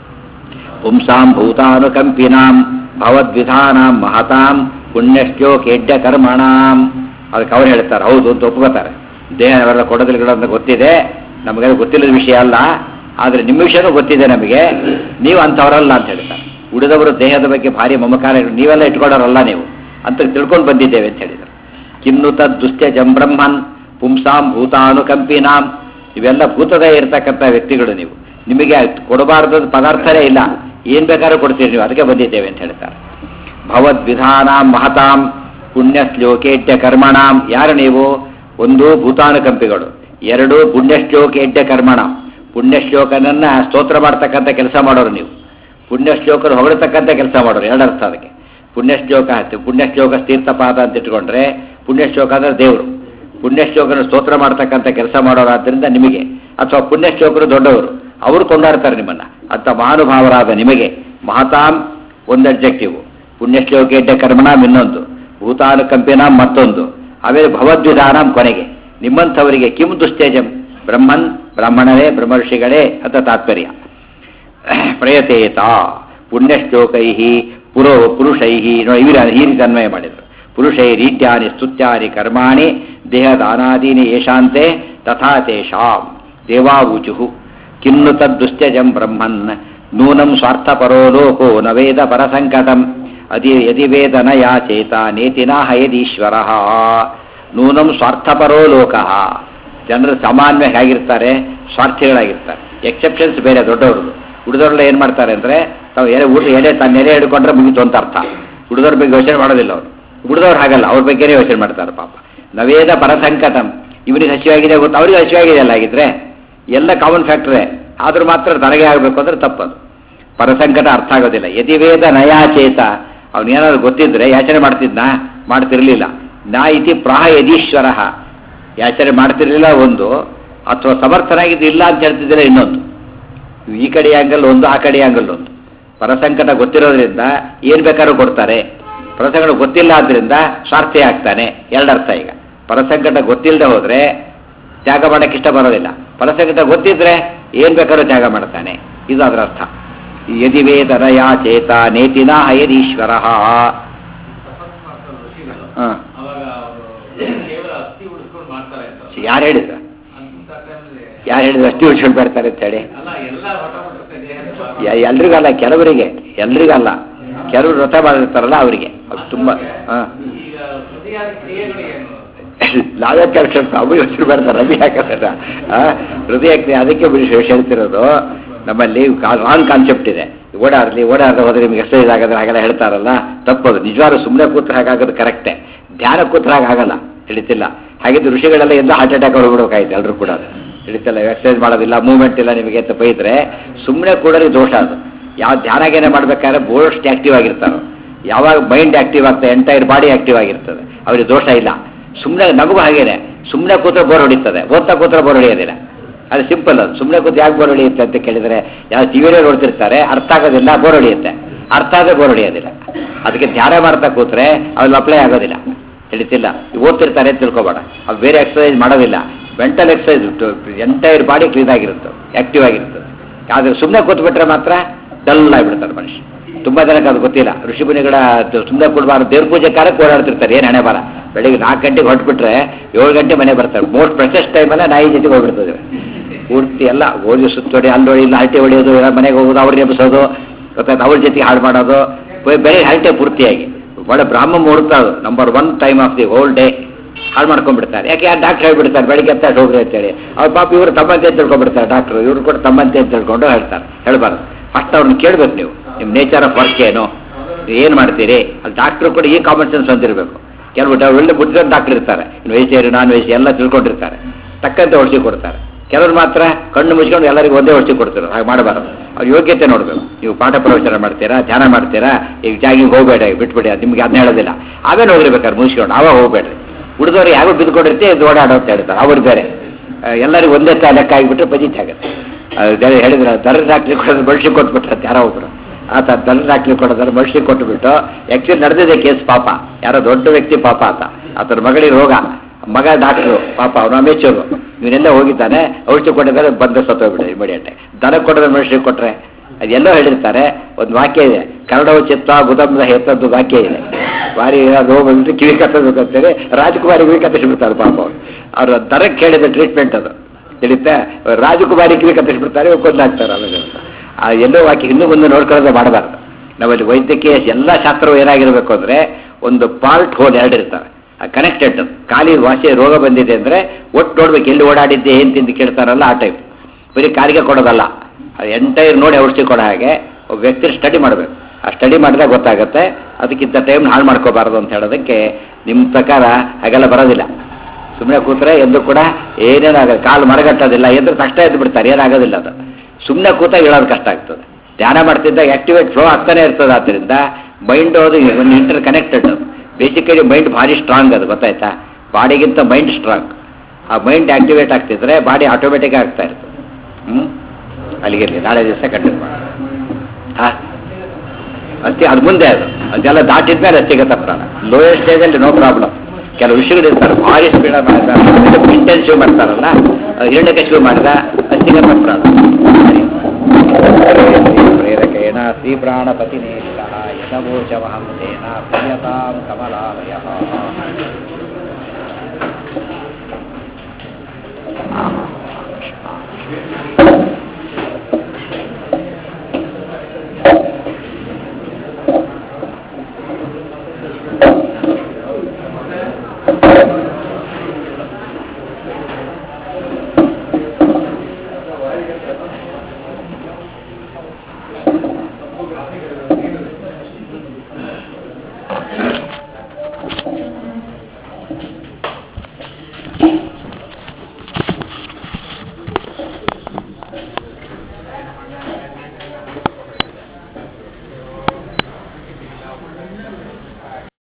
ಪುಂಸಾಂ ಭೂತಾನುಕಂಪಿನಾಂ ಭವದ್ವಿಧಾನಾಂ ಮಹತಾಂ ಪುಣ್ಯಶ್ಲೋಕೇಡ್ಯ ಕರ್ಮಣಾಂ ಅದಕ್ಕೆ ಅವ್ರು ಹೇಳ್ತಾರೆ ಹೌದು ಅಂತ ಒಪ್ಕೋತಾರೆ ದೇಹ ಅವೆಲ್ಲ ಕೊಡೋದಿಲ್ಲ ಅಂತ ಗೊತ್ತಿದೆ ನಮಗೆ ಗೊತ್ತಿಲ್ಲದ ವಿಷಯ ಅಲ್ಲ ಆದರೆ ನಿಮ್ಮ ವಿಷಯನೂ ಗೊತ್ತಿದೆ ನಮಗೆ ನೀವು ಅಂಥವರಲ್ಲ ಅಂತ ಹೇಳ್ತಾರೆ ಉಳಿದವರು ದೇಹದ ಬಗ್ಗೆ ಭಾರಿ ಮಮಕಾರ ಇರು- ನೀವೆಲ್ಲ ಇಟ್ಕೊಳ್ಳೋರಲ್ಲ ನೀವು ಅಂತ ತಿಳ್ಕೊಂಡು ಬಂದಿದ್ದೇವೆ ಅಂತ ಹೇಳಿದರು ಕಿನ್ನು ತದ್ ದುಶ್ಚಜಂ ಬ್ರಹ್ಮನ್ ಪುಂಸಾಂ ಭೂತಾನುಕಂಪಿನಾಂ ಇವೆಲ್ಲ ಭೂತದ ಇರ್ತಕ್ಕಂಥ ವ್ಯಕ್ತಿಗಳು ನೀವು ನಿಮಗೆ ಕೊಡಬಾರ್ದ ಪದಾರ್ಥನೇ ಇಲ್ಲ ಏನ್ ಬೇಕಾದ್ರೂ ಕೊಡ್ತೀರಿ ನೀವು ಅದಕ್ಕೆ ಬಂದಿದ್ದೇವೆ ಅಂತ ಹೇಳ್ತಾರೆ ಭವದ್ವಿಧಾನಾಂ ಮಹತಾಂ ಪುಣ್ಯ ಶ್ಲೋಕೇಡ್ಯ ಕರ್ಮಣಾಂ ಯಾರು ನೀವು ಒಂದು ಭೂತಾನುಕಂಪಿಗಳು ಎರಡು ಪುಣ್ಯಶ್ಲೋಕೇಡ್ಯ ಕರ್ಮಣಾಂ ಪುಣ್ಯಶ್ಲೋಕನನ್ನ ಸ್ತೋತ್ರ ಮಾಡ್ತಕ್ಕಂಥ ಕೆಲಸ ಮಾಡೋರು ನೀವು ಪುಣ್ಯಶ್ಲೋಕರು ಹೊಗಳತಕ್ಕಂಥ ಕೆಲಸ ಮಾಡೋರು ಎರಡರ್ಥ ಅದಕ್ಕೆ ಪುಣ್ಯಶ್ಲೋಕ ಪುಣ್ಯಶ್ಲೋಕ ತೀರ್ಥಪಾದ ಅಂತ ಇಟ್ಕೊಂಡ್ರೆ ಪುಣ್ಯಶ್ಲೋಕ ಅಂದ್ರೆ ದೇವರು ಪುಣ್ಯಶ್ಲೋಕನ ಸ್ತೋತ್ರ ಮಾಡ್ತಕ್ಕಂಥ ಕೆಲಸ ಮಾಡೋರಾದ್ರಿಂದ ನಿಮಗೆ ಅಥವಾ ಪುಣ್ಯಶ್ಲೋಕರು ದೊಡ್ಡವರು ಅವರು ಕೊಂಡಾಡ್ತಾರೆ ನಿಮ್ಮನ್ನ ಅಂತ ಮಹಾನುಭಾವರಾದ ನಿಮಗೆ ಮಹತಾಂ ಒಂದು ಅಬ್ಜೆಕ್ಟಿವ್ ಪುಣ್ಯಶ್ಲೋಕೇಡ್ಯ ಕರ್ಮಣಾಂ ಇನ್ನೊಂದು ಭೂತಾನುಕಂಪಿನಾಂ ಮತ್ತೊಂದು ಆಮೇಲೆ ಭವದ್ವಿಧಾನಾಂ ಕೊನೆಗೆ ನಿಮ್ಮಂಥವರಿಗೆ ಕಿಂ ದುಸ್ತೇಜಂ ಬ್ರಹ್ಮನ್ ಬ್ರಾಹ್ಮಣರೇ ಬ್ರಹ್ಮರ್ಷಿಗಳೇ ಅಂತ ತಾತ್ಪರ್ಯ ಪ್ರಯತೇತ ಪುಣ್ಯಶ್ಲೋಕೈ ಪುರೋ ಪುರುಷೈ ನೋಡಿ ಇವಿರ ಈ ರೀತಿ ಅನ್ವಯ ಮಾಡಿದರು ಪುರುಷೈ ರೀತ್ಯಾನಿ ಸ್ತುತ್ಯಾನಿ ಕರ್ಮಾಣಿ ದೇಹದಾನಾದೀನಿ ಯಶಾಂತೆ ತಥಾ ತೇಷಾಂ ದೇವಾವೂಚು ಕಿನ್ನು ತದ್ದುಶ್ಚಜಂ ಬ್ರಹ್ಮನ್ ನೂನಂ ಸ್ವಾರ್ಥಪರೋ ಲೋಕೋ ನ ವೇದ ಪರಸಂಕಟಂ ಅದಿ ಯದಿ ವೇದ ನ ಯಾಚೇತ ನೇತಿನ ಹಯದೀಶ್ವರ ನೂನಂ ಸ್ವಾರ್ಥಪರೋ ಲೋಕಃ ಜನರು ಸಾಮಾನ್ಯ ಹೇಗಿರ್ತಾರೆ ಸ್ವಾರ್ಥಿಗಳಾಗಿರ್ತಾರೆ ಎಕ್ಸೆಪ್ಷನ್ಸ್ ಬೇರೆ ದೊಡ್ಡವ್ರದ್ದು ಉಳಿದವ್ರೆಲ್ಲ ಏನು ಮಾಡ್ತಾರೆ ಅಂದರೆ ತಾವು ಎಲೆ ಊಟ ಎಲೆ ತನ್ನ ಎಲೆ ಹಿಡ್ಕೊಂಡ್ರೆ ಮುಗಿತು ಅಂತ ಅರ್ಥ ಉಳಿದವ್ರ ಬಗ್ಗೆ ಯೋಚನೆ ಮಾಡೋದಿಲ್ಲ ಅವರು ಉಳಿದವ್ರು ಹಾಗಲ್ಲ ಅವ್ರ ಬಗ್ಗೆನೇ ಯೋಚನೆ ಮಾಡ್ತಾರೆ ಪಾಪ ನವೇದ ಪರಸಂಕಟಂ ಇವನಿಗೆ ಹಸಿವಾಗಿದೆ ಗೊತ್ತು ಅವ್ರಿಗೆ ಹಸಿವಾಗಿದೆ ಅಲ್ಲ ಹಾಗಿದ್ರೆ ಎಲ್ಲ ಕಾಮನ್ ಫ್ಯಾಕ್ಟ್ರೇ ಆದ್ರೂ ಮಾತ್ರ ತನಗೆ ಆಗಬೇಕು ಅಂದ್ರೆ ತಪ್ಪದು ಪರಸಂಕಟ ಅರ್ಥ ಆಗೋದಿಲ್ಲ ಯದಿವೇದ ನಯಾಚೇತ ಅವನೇನಾದ್ರು ಗೊತ್ತಿದ್ರೆ ಯಾಚನೆ ಮಾಡ್ತಿದ್ನಾ ಮಾಡ್ತಿರ್ಲಿಲ್ಲ ನಾ ಇತಿ ಪ್ರಾಹ ಯದೀಶ್ವರ ಯಾಚನೆ ಮಾಡ್ತಿರ್ಲಿಲ್ಲ ಒಂದು ಅಥವಾ ಸಮರ್ಥನಾಗಿದ್ದು ಇಲ್ಲ ಅಂತ ಹೇಳ್ತಿದ್ದಿಲ್ಲ ಇನ್ನೊಂದು ಈ ಕಡೆ ಆಂಗಲ್ ಒಂದು ಆ ಕಡೆ ಆಂಗಲ್ ಒಂದು ಪರಸಂಕಟ ಗೊತ್ತಿರೋದ್ರಿಂದ ಏನು ಬೇಕಾದ್ರೂ ಕೊಡ್ತಾರೆ ಪರಸಂಕಟ ಗೊತ್ತಿಲ್ಲ ಆದ್ರಿಂದ ಸ್ವಾರ್ಥಿ ಆಗ್ತಾನೆ ಎರಡರ್ಥ ಈಗ ಪರಸಂಕಟ ಗೊತ್ತಿಲ್ಲದೆ ಹೋದ್ರೆ ತ್ಯಾಗ ಮಾಡಕ್ಕೆ ಇಷ್ಟ ಬರೋದಿಲ್ಲ ಪರಸಂಕಟ ಗೊತ್ತಿದ್ರೆ ಏನ್ ಬೇಕಾದ್ರೂ ತ್ಯಾಗ ಮಾಡ್ತಾನೆ ಇದು ಅದರ ಅರ್ಥ ಯದಿ ವೇದನ ಯಾ ಚೇತ ನೇತಿನ ಹಯದೀಶ್ವರ ತಪಸ್ ಮಾಡ್ತಾರೆ ಋಷಿಗಳು ಹಾ. ಅವಾಗ ಅವರು ಕೇವಲ ಅಸ್ಥಿ ಉಳಿಸ್ಕೊಂಡು ಮಾಡ್ತಾರೆ ಅಂತ ಯಾರು ಹೇಳಿದ್ರು ಅಂತ ಟೈಮಲ್ಲಿ ಯಾರು ಹೇಳಿದ್ರು ಅಷ್ಟು ಉಳ್ಸ್ಕೊಂಡು ಬರ್ತಾರೆ ಅಂತ ಹೇಳಿ ಅಲ್ಲ ಎಲ್ಲ ಹೊಟ ಹೊಟ್ಟೆ ದೇಹ ಯ- ಎಲ್ರಿಗಲ್ಲ ಕೆಲವರಿಗೆ ಎಲ್ರಿಗಲ್ಲ ಕೆಲವರು ವ್ರತ ಮಾಡಿರ್ತಾರಲ್ಲ ಅವರಿಗೆ ಅದು ತುಂಬಾ ಹಾ ಈಗ ಹೃದಯಾದಿ ಕ್ರಿಯೆಗಳು ಏನು ನಾವೇ ಕೆಲಸ ಅವ್ರು ಯೋಚನೆ ಮಾಡ್ತಾರೆ ರವಿ ಹಾಕಲ್ಲ ಹೃದಯ ಕ್ರಿಯೆ ಅದಕ್ಕೆ ವಿಶೇಷ ಹೇಳ್ತಿರೋದು ನಮ್ಮಲ್ಲಿ ರಾಂಗ್ ಕಾನ್ಸೆಪ್ಟ್ ಇದೆ ಓಡಾಡಲಿ ಓಡಾಡದೆ ಹೋದ್ರೆ ನಿಮ್ಗೆ ಎಕ್ಸಸೈಸ್ ಆಗೋದ್ರೆ ಹಾಗೆಲ್ಲ ಹೇಳ್ತಾರಲ್ಲ ತಪ್ಪದು ನಿಜವಾಗ್ಲೂ ಸುಮ್ಮನೆ ಕೂತ್ರ ಹಾಗಾಗೋದು ಕರೆಕ್ಟೇ ಧ್ಯಾನ ಕೂತ್ರ ಆಗಲ್ಲ ತಿಳಿತಿಲ್ಲ ಹಾಗಿದ್ದು ಋಷಿಗಳೆಲ್ಲ ಎಂದು ಹಾರ್ಟ್ ಅಟ್ಯಾಕ್ ಹೊರಬಿಡ್ಬೇಕಾಯ್ತು ಎಲ್ಲರೂ ಕೂಡ ತಿಳಿತಿಲ್ಲ ಎಕ್ಸಸೈಸ್ ಮಾಡೋದಿಲ್ಲ ಮೂವ್ಮೆಂಟ್ ಇಲ್ಲ ನಿಮಗೆ ಅಂತ ಬೈದ್ರೆ ಸುಮ್ಮನೆ ಕೂಡಲಿ ದೋಷ ಅದು ಯಾವ ಧ್ಯಾನಗೇನೆ ಮಾಡ್ಬೇಕಾದ್ರೆ ಬೋಸ್ಟ್ ಆಕ್ಟಿವ್ ಆಗಿರ್ತಾರೋ ಯಾವಾಗ ಮೈಂಡ್ ಆಕ್ಟಿವ್ ಆಗ್ತದೆ ಎಂಟೈರ್ ಬಾಡಿ ಆಕ್ಟಿವ್ ಆಗಿರ್ತದೆ ಅವ್ರಿಗೆ ದೋಷ ಇಲ್ಲ ಸುಮ್ಮನೆ ನಮಗೂ ಹಾಗೇನೆ ಸುಮ್ಮನೆ ಕೂತ್ರೆ ಬೋರ್ ಹೊಡಿತದೆ ಓದ್ತಾ ಕೂತ್ರೆ ಬೋರ್ ಹೊಡೆಯೋದಿಲ್ಲ ಅದು ಸಿಂಪಲ್ ಅದು ಸುಮ್ಮನೆ ಕೂತು ಯಾಕೆ ಬೋರ್ ಹೊಡೆಯುತ್ತೆ ಅಂತ ಕೇಳಿದರೆ ಯಾವ ಟಿವಿಲೇ ನೋಡ್ತಿರ್ತಾರೆ ಅರ್ಥ ಆಗೋದಿಲ್ಲ ಬೋರ್ ಹೊಡೆಯುತ್ತೆ ಅರ್ಥ ಆದರೆ ಬೋರ್ ಹೊಡೆಯೋದಿಲ್ಲ ಅದಕ್ಕೆ ಧ್ಯಾನ ಮಾಡ್ತಾ ಕೂತ್ರೆ ಅವ್ರು ಅಪ್ಲೈ ಆಗೋದಿಲ್ಲ ತಿಳಿತಿಲ್ಲ ಓದ್ತಿರ್ತಾರೆ ಅಂತ ತಿಳ್ಕೊಬೇಡ ಅವ್ರು ಬೇರೆ ಎಕ್ಸಸೈಸ್ ಮಾಡೋದಿಲ್ಲ mental exercise entire body clean ಆಗಿರುತ್ತೆ ಆಕ್ಟಿವ್ ಆಗಿರ್ತದೆ ಆದರೆ ಸುಮ್ಮನೆ ಕೂತ್ಬಿಟ್ರೆ ಮಾತ್ರ ಡಲ್ ಆಗಿಬಿಡ್ತಾರೆ ಮನುಷ್ಯ ತುಂಬಾ ಜನಕ್ಕೆ ಅದು ಗೊತ್ತಿಲ್ಲ ಋಷಿ ಮುನಿಗಳ ಸುಮ್ಮನೆ ಕೊಡಬಾರ್ದು ದೇವ್ರ ಪೂಜೆ ಕಾಲಕ್ಕೆ ಓಡಾಡ್ತಿರ್ತಾರೆ ಏನು ಹಣೆ ಬರ ಬೆಳಿಗ್ಗೆ ನಾಲ್ಕು ಗಂಟೆಗೆ ಹೊರಟ್ಬಿಟ್ರೆ ಏಳು ಗಂಟೆ ಮನೆ ಬರ್ತಾರೆ ಮೋಸ್ಟ್ ಪ್ರೆಸೆಸ್ ಟೈಮಲ್ಲ ನಾಯಿ ಜೊತೆಗೆ ಹೋಗ್ಬಿಡ್ತದೆ ಪೂರ್ತಿ ಎಲ್ಲ ಓದಿ ಸುತ್ತೊಡಿ ಅಲ್ಲೊಡಿ ಇಲ್ಲ ಹರಟೆ ಹೊಡೆಯೋದು ಇಲ್ಲ ಮನೆಗೆ ಹೋಗೋದು ಅವ್ರಿಗೆ ಎಬ್ಬಿಸೋದು ಗೊತ್ತಾಯ್ತು ಅವ್ರ ಜೊತೆಗೆ ಹಾಳು ಮಾಡೋದು ಬೆ- ಬೇರೆ ಹರಟೆ ಪೂರ್ತಿಯಾಗಿ ಒಳ್ಳೆ ಬ್ರಾಹ್ಮ ಮುಹೂರ್ತ ಅದು number one time of the whole day ಹಾಳು ಮಾಡ್ಕೊಂಡ್ಬಿಡ್ತಾರೆ ಯಾಕೆ ಯಾರು ಡಾಕ್ಟರ್ ಹೇಳ್ಬಿಡ್ತಾರೆ ಬೆಳಿಗ್ಗೆ ಎತ್ತ ಹೋಗ್ರಿ ಅಂತೇಳಿ ಅವ್ರ ಪಾಪ ಇವರು ತಮ್ಮಂತೆ ಅಂತ ತಿಳ್ಕೊಂಡ್ಬಿಡ್ತಾರೆ ಡಾಕ್ಟ್ರು ಇವ್ರು ಕೂಡ ತಮ್ಮಂತೆ ಅಂತ ತಿಳ್ಕೊಂಡು ಹೇಳ್ತಾರೆ ಹೇಳ್ಬಾರ್ದು ಫಸ್ಟ್ ಅವ್ರನ್ನ ಕೇಳ್ಬೇಕು ನೀವು ನಿಮ್ಮ ನೇಚರ್ ಆಫ್ ವರ್ಕ್ ಏನು ಏನು ಮಾಡ್ತೀರಿ ಅಲ್ಲಿ ಡಾಕ್ಟ್ರು ಕೂಡ ಈ ಕಾಮನ್ ಸೆನ್ಸ್ ಹೊಂದಿರಬೇಕು ಕೆಲವು ಡ- ಒಳ್ಳೆ ಬುದ್ಧಿವಂತ ಡಾಕ್ಟರ್ ಇರ್ತಾರೆ ಇನ್ನು ವೆಜಿಟೇರಿಯನ್ ನಾನ್ ವೆಜ್ ಎಲ್ಲ ತಿಳ್ಕೊಂಡಿರ್ತಾರೆ ತಕ್ಕಂತೆ ಔಷಧಿ ಕೊಡ್ತಾರೆ ಕೆಲವರು ಮಾತ್ರ ಕಣ್ಣು ಮುಚ್ಕೊಂಡು ಎಲ್ಲರಿಗೂ ಒಂದೇ ಔಷಧಿ ಕೊಡ್ತಾರೆ ಹಾಗೆ ಮಾಡಬಾರದು ಅವ್ರ ಯೋಗ್ಯತೆ ನೋಡಬೇಕು ನೀವು ಪಾಠ ಪ್ರವಚನ ಮಾಡ್ತೀರಾ ಧ್ಯಾನ ಮಾಡ್ತೀರಾ ಈಗ ಜಾಗಿಂಗ್ ಹೋಗಬೇಡ ಬಿಟ್ಬಿಡಿ ಅದು ನಿಮ್ಗೆ ಅದನ್ನ ಹೇಳೋದಿಲ್ಲ ಆಮೇಲೆ ಹೋಗ್ಬೇಕಾದ್ರೆ ಮುಗಿಸ್ಕೊಂಡು ಅವಾಗ ಹೋಗ್ಬೇಡ್ರಿ ಉಳಿದವ್ರು ಯಾವಾಗ ಬಿದ್ದುಕೊಂಡಿರ್ತೀವಿ ಇದು ಓಡಾಡೋ ಅಂತ ಹೇಳ್ತಾರೆ ಅವ್ರು ಬೇರೆ ಆ, ಎಲ್ಲರಿಗೂ ಒಂದೇ ತ ಲೆಕ್ಕ ಆಗಿಬಿಟ್ರೆ ಪಜಿತ್ ಆಗುತ್ತೆ ಅದು ಬೇರೆ ಹೇಳಿದ್ರೆ ದರ ಹಾಕ್ಲಿ ಕೊಡೋದು ಬಳಸಿ ಕೊಟ್ಬಿಟ್ರೆ ಅಂತ ಯಾರೋ ಒಬ್ರು ಆತ ದರ ಹಾಕ್ಲಿ ಕೊಡೋದ್ರೆ ಬಳಸಿ ಕೊಟ್ಟುಬಿಟ್ಟು ಆ್ಯಕ್ಚುಲಿ ನಡೆದಿದೆ ಕೇಸ್ ಪಾಪ ಯಾರೋ ದೊಡ್ಡ ವ್ಯಕ್ತಿ ಪಾಪ ಆತ ಆತನ ಮಗಳಿಗೆ ರೋಗ ಮಗ ಡಾಕ್ಟ್ರು ಪಾಪ ಅವನು ಅಮೇಚೂರು ಇವನೆಲ್ಲ ಹೋಗಿದ್ದಾನೆ ಔಷಧಿ ಕೊಟ್ಟಿದ್ದಾರೆ ಬಂದು ಸತ್ತೋಗ್ಬಿಟ್ಟೆ ಇಮಿಡಿಯೇಟ್ ದನ ಕೊಡೋದ್ರೆ ಮನುಷ್ಯರಿಗೆ ಕೊಟ್ರೆ ಅದೆಲ್ಲೋ ಹೇಳಿರ್ತಾರೆ ಒಂದು ವಾಕ್ಯ ಇದೆ ಕನ್ನಡವು ಚಿತ್ತ ಗುದಮ್ದ ಹೆತ್ತದ್ದು ವಾಕ್ಯ ಇದೆ ಬಾರಿ ರೋಗ ಬಂದು ಕಿವಿ ಕತ್ತಬೇಕು ಅಂತೇಳಿ ರಾಜಕುಮಾರಿ ಕಿವಿ ಕತ್ತಿಸ್ಬಿಡ್ತಾರೆ ಪಾಪ ಅವ್ರು ಅವ್ರ ದರಕ್ಕೆ ಕೇಳಿದ ಟ್ರೀಟ್ಮೆಂಟ್ ಅದು ತಿಳಿತಾ ರಾಜಕುಮಾರಿ ಕಿವಿ ಕತ್ತಿಸ್ಬಿಡ್ತಾರೆ ಕೊಂದಾಗ್ತಾರೆ ಆಮೇಲೆ ಆ ಎಲ್ಲೋ ವಾಕ್ಯ ಇನ್ನೂ ಮುಂದೆ ನೋಡ್ಕೊಳ್ಳೋದೇ ಮಾಡಬಾರ್ದು ನಮ್ಮಲ್ಲಿ ವೈದ್ಯಕೀಯ ಎಲ್ಲ ಶಾಸ್ತ್ರವು ಏನಾಗಿರಬೇಕು ಅಂದ್ರೆ ಒಂದು ಪಾರ್ಟ್ ಹೋಲ್ ಎರಡು ಇರ್ತವೆ ಕನೆಕ್ಟೆಡ್ ಖಾಲಿ ವಾಸಿ ರೋಗ ಬಂದಿದೆ ಅಂದ್ರೆ ಒಟ್ಟು ನೋಡ್ಬೇಕು ಎಲ್ಲಿ ಓಡಾಡಿದ್ದೆ ಏನ್ ತಿಂದು ಕೇಳ್ತಾರಲ್ಲ ಆ ಟೈಪ್ ಬರೀ ಕಾಲಿಗೆ ಕೊಡೋದಲ್ಲ ಅದು ಎಂಟೈರ್ ನೋಡಿ ಔಷಧಿ ಕೊಡೋ ಹಾಗೆ ಒಬ್ಬ ವ್ಯಕ್ತಿ ಸ್ಟಡಿ ಮಾಡಬೇಕು ಆ ಸ್ಟಡಿ ಮಾಡಿದಾಗ ಗೊತ್ತಾಗುತ್ತೆ ಅದಕ್ಕಿಂತ ಟೈಮ್ ಹಾಳು ಮಾಡ್ಕೋಬಾರ್ದು ಅಂತ ಹೇಳೋದಕ್ಕೆ ನಿಮ್ಮ ಪ್ರಕಾರ ಹಾಗೆಲ್ಲ ಬರೋದಿಲ್ಲ ಸುಮ್ಮನೆ ಕೂತ್ರೆ ಎಂದು ಕೂಡ ಏನೇನಾಗಲ್ಲ ಕಾಲು ಮರಗಟ್ಟೋದಿಲ್ಲ ಎದ್ರೆ ತಕ್ಷಣ ಎದ್ದು ಬಿಡ್ತಾರೆ ಏನಾಗೋದಿಲ್ಲ ಅದು ಸುಮ್ಮನೆ ಕೂತಾಗ ಹೇಳೋದು ಕಷ್ಟ ಆಗ್ತದೆ ಧ್ಯಾನ ಮಾಡ್ತಿದ್ದಾಗ ಆಕ್ಟಿವೇಟ್ ಫ್ಲೋ ಆಗ್ತಾನೆ ಇರ್ತದೆ ಆದ್ದರಿಂದ ಮೈಂಡ್ ಅದು ಒಂದು ಇಂಟರ್ ಕನೆಕ್ಟೆಡ್ ಬೇಸಿಕಲಿ ಮೈಂಡ್ ಭಾರಿ ಸ್ಟ್ರಾಂಗ್ ಅದು ಗೊತ್ತಾಯ್ತಾ ಬಾಡಿಗಿಂತ ಮೈಂಡ್ ಸ್ಟ್ರಾಂಗ್ ಆ ಮೈಂಡ್ ಆಕ್ಟಿವೇಟ್ ಆಗ್ತಿದ್ರೆ ಬಾಡಿ ಆಟೋಮೆಟಿಕ್ ಆಗ್ತಾ ಇರ್ತದೆ ಹ್ಞೂ ಅಲ್ಲಿಗಿರಲಿ ನಾಳೆ ದಿವಸ ಕಂಟಿನ್ಯೂ ಮಾಡಿ ಹಾಂ ಅತಿ ಅದು ಮುಂದೆ ಅದು ಅದೆಲ್ಲ ದಾಟಿದ ಮೇಲೆ ಸಿಗತ್ತೆ ಪ್ರಾಣ ಲೋಯೆಸ್ಟ್ ಸ್ಟೇಜಲ್ಲಿ ನೋ ಪ್ರಾಬ್ಲಮ್ ಕೆಲವು ವಿಷಯಗಳು ಇರ್ತಾರೆ ಭಾರಿ ಸ್ಪೀಡ್ ಮಾಡಿದ ಇಂಟೆನ್ಸಿವ್ ಮಾಡ್ತಾರಲ್ಲ ಹಿರಣ್ಯಕಶಿವು ಮಾಡಿದ ಅದು ಸಿಗತ್ತೆ ಪ್ರಾಣ ಪ್ರೇರಕೇಣ ಶ್ರೀ ಪ್ರಾಣಪತಿನೇ ಯಥವೋಚವಹಂ ತೇನ ಪ್ರಿಯತಾಂ ಕಮಲಾಲಯ Thank you.